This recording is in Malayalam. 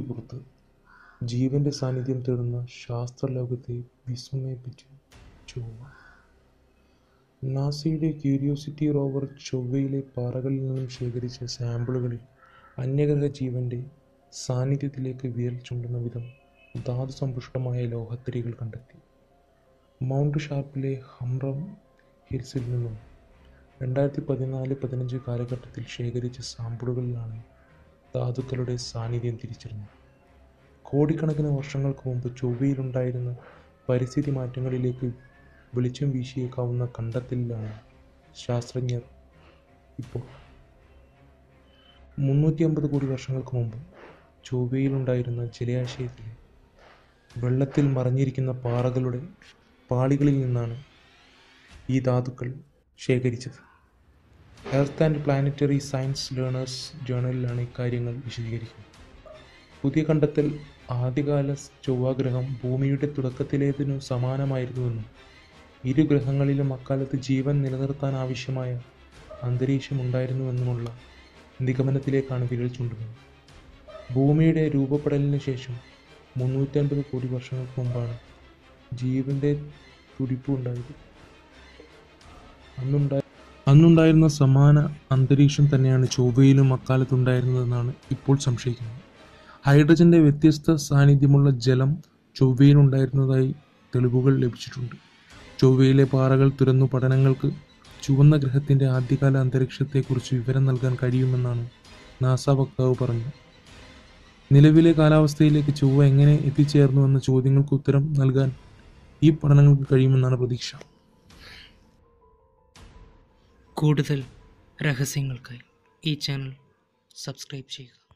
പുറത്ത് ജീവന്റെ സാന്നിധ്യം തേടുന്ന ശാസ്ത്രലോകത്തെ വിസ്മയിപ്പിച്ചു ചൊവ്വ നാസയുടെ ക്യൂരിയോസിറ്റി റോവർ ചൊവ്വയിലെ പാറകളിൽ നിന്നും ശേഖരിച്ച സാമ്പിളുകളിൽ അന്യഗ്രഹ ജീവന്റെ സാന്നിധ്യത്തിലേക്ക് വിരൽ ചൂണ്ടുന്ന വിധം ധാതു സമ്പുഷ്ടമായ ലോഹത്തരികൾ കണ്ടെത്തി മൗണ്ട് ഷാർപ്പിലെ ഹംറം ഹിൽസിൽ നിന്നും രണ്ടായിരത്തി പതിനാല് പതിനഞ്ച് കാലഘട്ടത്തിൽ ശേഖരിച്ച സാമ്പിളുകളിലാണ് ധാതുക്കളുടെ സാന്നിധ്യം തിരിച്ചറിഞ്ഞത് കോടിക്കണക്കിന് വർഷങ്ങൾക്ക് മുമ്പ് ചൊവ്വയിലുണ്ടായിരുന്ന പരിസ്ഥിതി മാറ്റങ്ങളിലേക്ക് വെളിച്ചം വീശിയേക്കാവുന്ന കണ്ടെത്തലിലാണ് ശാസ്ത്രജ്ഞർ ഇപ്പോൾ മുന്നൂറ്റി അമ്പത് കോടി വർഷങ്ങൾക്ക് മുമ്പ് ചൊവ്വയിലുണ്ടായിരുന്ന ജലാശയത്തിലെ വെള്ളത്തിൽ മറഞ്ഞിരിക്കുന്ന പാറകളുടെ പാളികളിൽ നിന്നാണ് ഈ ധാതുക്കൾ ശേഖരിച്ചത് Earth and Planetary Science Learners ജേണലിലാണ് ഇക്കാര്യങ്ങൾ വിശദീകരിക്കുന്നത് പുതിയ കണ്ടെത്തൽ ആദ്യകാല ചൊവ്വാഗ്രഹം ഭൂമിയുടെ തുടക്കത്തിലേതിനു സമാനമായിരുന്നുവെന്നും ഇരു ഗ്രഹങ്ങളിലും അക്കാലത്ത് ജീവൻ നിലനിർത്താൻ ആവശ്യമായ അന്തരീക്ഷമുണ്ടായിരുന്നുവെന്നുമുള്ള നിഗമനത്തിലേക്കാണ് വിരൽ ചൂണ്ടുന്നത് ഭൂമിയുടെ രൂപപ്പെടലിന് ശേഷം മുന്നൂറ്റൻപത് കോടി വർഷങ്ങൾക്ക് മുമ്പാണ് ജീവന്റെ തുടിപ്പ് ഉണ്ടായത് അന്നുണ്ടായ അന്നുണ്ടായിരുന്ന സമാന അന്തരീക്ഷം തന്നെയാണ് ചൊവ്വയിലും അക്കാലത്തുണ്ടായിരുന്നതെന്നാണ് ഇപ്പോൾ സംശയിക്കുന്നത് ഹൈഡ്രജന്റെ വ്യത്യസ്ത സാന്നിധ്യമുള്ള ജലം ചൊവ്വയിലുണ്ടായിരുന്നതായി തെളിവുകൾ ലഭിച്ചിട്ടുണ്ട് ചൊവ്വയിലെ പാറകൾ തുറന്നു പഠനങ്ങൾക്ക് ചുവന്ന ഗ്രഹത്തിന്റെ ആദ്യകാല അന്തരീക്ഷത്തെക്കുറിച്ച് വിവരം നൽകാൻ കഴിയുമെന്നാണ് നാസ വക്താവ് പറഞ്ഞു നിലവിലെ കാലാവസ്ഥയിലേക്ക് ചൊവ്വ എങ്ങനെ എത്തിച്ചേർന്നു എന്ന ചോദ്യങ്ങൾക്ക് ഉത്തരം നൽകാൻ ഈ പഠനങ്ങൾക്ക് കഴിയുമെന്നാണ് പ്രതീക്ഷ കൂടുതൽ രഹസ്യങ്ങൾക്കായി ഈ ചാനൽ സബ്സ്ക്രൈബ് ചെയ്യുക